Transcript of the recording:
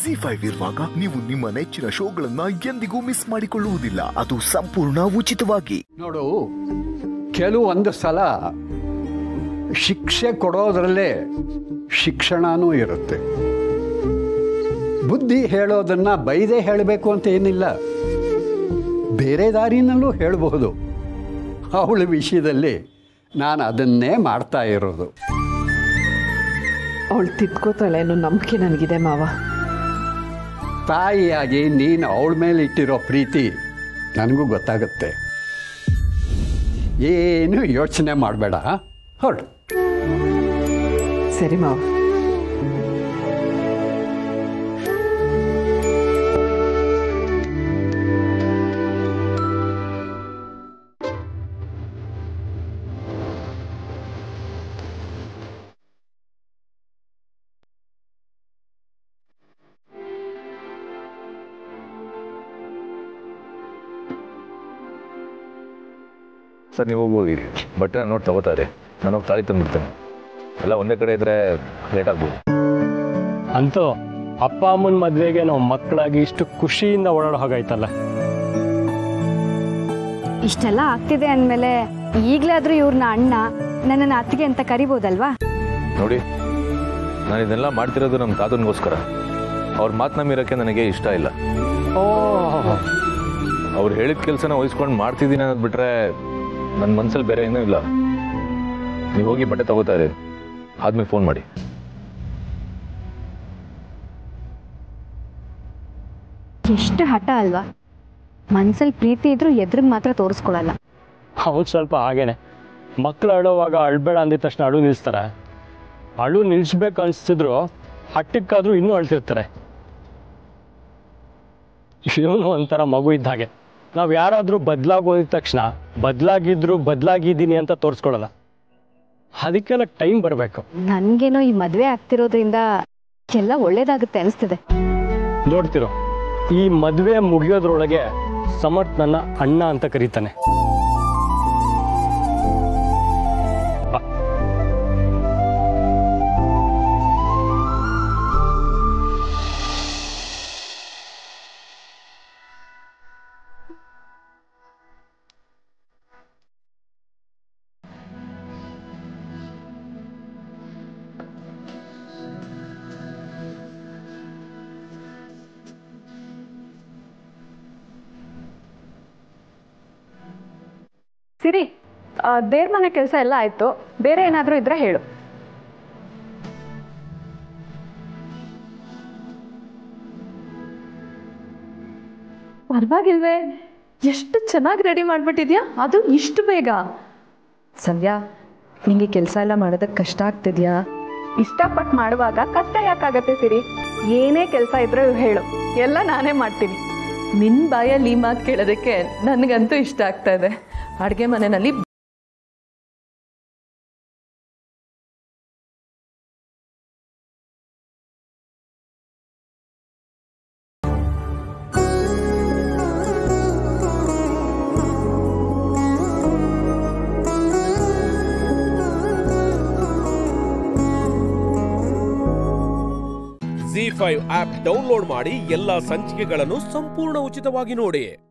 G five ಇರುವಾಗ ನೀವು ನಿಮ್ಮ ನೆಚ್ಚಿನ ಶೋಗಳನ್ನ ಎಂದಿಗೂ ಮಿಸ್ ಮಾಡಿಕೊಳ್ಳುವುದಿಲ್ಲ ಅದು ಸಂಪೂರ್ಣ ಉಚಿತವಾಗಿ ನೋಡು ಕೆಲವೊಂದು ಸಲ ಶಿಕ್ಷೆ ಕೊಡೋದ್ರಲ್ಲೇ ಶಿಕ್ಷಣನೂ ಇರುತ್ತೆ ಬುದ್ಧಿ ಹೇಳೋದನ್ನ ಬೈದೇ ಹೇಳಬೇಕು ಅಂತ ಏನಿಲ್ಲ ಬೇರೆ ದಾರಿನಲ್ಲೂ ಹೇಳಬಹುದು ಅವಳ ವಿಷಯದಲ್ಲಿ ನಾನು ಅದನ್ನೇ ಮಾಡ್ತಾ ಇರೋದು ಅವಳು ತಿದ್ಕೋತಾಳೆ ಅನ್ನೋ ನಂಬಿಕೆ ನನಗಿದೆ ಮಾವ ತಾಯಿಯಾಗಿ ನೀನು ಅವಳ ಮೇಲೆ ಇಟ್ಟಿರೋ ಪ್ರೀತಿ ನನಗೂ ಗೊತ್ತಾಗುತ್ತೆ ಏನು ಯೋಚನೆ ಮಾಡಬೇಡ ಹೊರಡು ಸರಿ ಮಾವ ಸರ್ ನೀವು ಹೋಗಿ ಬಟ್ಟೆ ನೋಡಿ ತಗೋತಾರೆ ನಾನು ಹೋಗಿ ತಾಳಿ ತಂದುಬಿಡ್ತೇನೆ ಎಲ್ಲ ಒಂದೇ ಕಡೆ ಇದ್ರೆ ಲೇಟ್ ಆಗ್ಬೋದು ಅಂತೂ ಅಪ್ಪ ಅಮ್ಮನ ಮದುವೆಗೆ ನಾವು ಮಕ್ಕಳಾಗಿ ಇಷ್ಟು ಖುಷಿಯಿಂದ ಓಡಾಡೋ ಹಾಗಾಯ್ತಲ್ಲ ಇಷ್ಟೆಲ್ಲ ಆಗ್ತಿದೆ ಅಂದಮೇಲೆ ಈಗಲಾದ್ರೂ ಇವ್ರನ್ನ ಅಣ್ಣ ನನ್ನನ್ನು ಅತ್ತಿಗೆ ಅಂತ ಕರಿಬೋದಲ್ವಾ ನೋಡಿ ನಾನು ಇದನ್ನೆಲ್ಲ ಮಾಡ್ತಿರೋದು ನಮ್ಮ ತಾತನಿಗೋಸ್ಕರ ಅವ್ರ ಮಾತನ್ನ ಮೀರೋಕ್ಕೆ ನನಗೆ ಇಷ್ಟ ಇಲ್ಲ ಓ ಅವ್ರು ಹೇಳಿದ ಕೆಲಸನ ವಹಿಸ್ಕೊಂಡು ಮಾಡ್ತಿದ್ದೀನಿ ಅನ್ನೋದು ಬಿಟ್ರೆ ನನ್ನ ಮನ್ಸಲ್ಲಿ ಬೇರೆ ಏನೂ ಇಲ್ಲ ನೀವು ಹೋಗಿ ಬಟ್ಟೆ ತಗೋತಾ ಇರಿ ಆದ್ಮೇಲೆ ಫೋನ್ ಮಾಡಿ ಎಷ್ಟು ಹಠ ಅಲ್ವಾ ಮನ್ಸಲ್ಲಿ ಪ್ರೀತಿ ಇದ್ರೂ ಎದುರಿಗೆ ಮಾತ್ರ ತೋರಿಸ್ಕೊಳಲ್ಲ ಹೌದು ಸ್ವಲ್ಪ ಹಾಗೇನೆ ಮಕ್ಕಳು ಆಡೋವಾಗ ಅಳ್ಬೇಡ ಅಂದಿದ ತಕ್ಷಣ ಅಳು ನಿಲ್ಲಿಸ್ತಾರೆ ಅಳು ನಿಲ್ಲಿಸ್ಬೇಕು ಅನಿಸ್ತಿದ್ರು ಹಟ್ಟಕ್ಕಾದ್ರೂ ಇನ್ನೂ ಅಳ್ತಿರ್ತಾರೆ ಇವನು ಒಂಥರ ಮಗು ಇದ್ದ ಹಾಗೆ ನಾವು ಯಾರಾದರೂ ಬದಲಾಗೋದಿದ ತಕ್ಷಣ ಬದಲಾಗಿದ್ರು ಬದಲಾಗಿದ್ದೀನಿ ಅಂತ ತೋರಿಸ್ಕೊಳಲ್ಲ ಅದಕ್ಕೆಲ್ಲ ಟೈಮ್ ಬರಬೇಕು ನನ್ಗೇನೋ ಈ ಮದ್ವೆ ಆಗ್ತಿರೋದ್ರಿಂದ ಎಲ್ಲ ಒಳ್ಳೇದಾಗುತ್ತೆ ಅನಿಸ್ತಿದೆ ನೋಡ್ತಿರೋ ಈ ಮದುವೆ ಮುಗಿಯೋದ್ರೊಳಗೆ ಸಮರ್ಥ್ ನನ್ನ ಅಣ್ಣ ಅಂತ ಕರೀತಾನೆ ಬಾ. ಸಿರಿ ದೇವ್ರ ಮನೆ ಕೆಲಸ ಎಲ್ಲ ಆಯ್ತು ಬೇರೆ ಏನಾದರೂ ಇದ್ರೆ ಹೇಳು ಪರವಾಗಿಲ್ವೇ ಎಷ್ಟು ಚೆನ್ನಾಗಿ ರೆಡಿ ಮಾಡಿಬಿಟ್ಟಿದ್ಯಾ ಅದು ಇಷ್ಟು ಬೇಗ ಸಂಧ್ಯಾ ನಿಂಗೆ ಕೆಲಸ ಎಲ್ಲ ಮಾಡೋದಕ್ಕೆ ಕಷ್ಟ ಆಗ್ತಿದ್ಯಾ ಇಷ್ಟಪಟ್ಟು ಮಾಡುವಾಗ ಕಷ್ಟ ಯಾಕಾಗತ್ತೆ ಸಿರಿ ಏನೇ ಕೆಲಸ ಇದ್ರೂ ಹೇಳು ಎಲ್ಲ ನಾನೇ ಮಾಡ್ತೀನಿ ನಿನ್ನ ಬಾಯಲ್ಲಿ ಈ ಮಾತು ಕೇಳೋದಕ್ಕೆ ನನಗಂತೂ ಇಷ್ಟ ಆಗ್ತಾ ಇದೆ ಅಡುಗೆ ಮನೆಯಲ್ಲಿ ಜಿ ಫೈವ್ ಆಪ್ ಡೌನ್ಲೋಡ್ ಮಾಡಿ ಎಲ್ಲಾ ಸಂಚಿಕೆಗಳನ್ನು ಸಂಪೂರ್ಣ ಉಚಿತವಾಗಿ ನೋಡಿ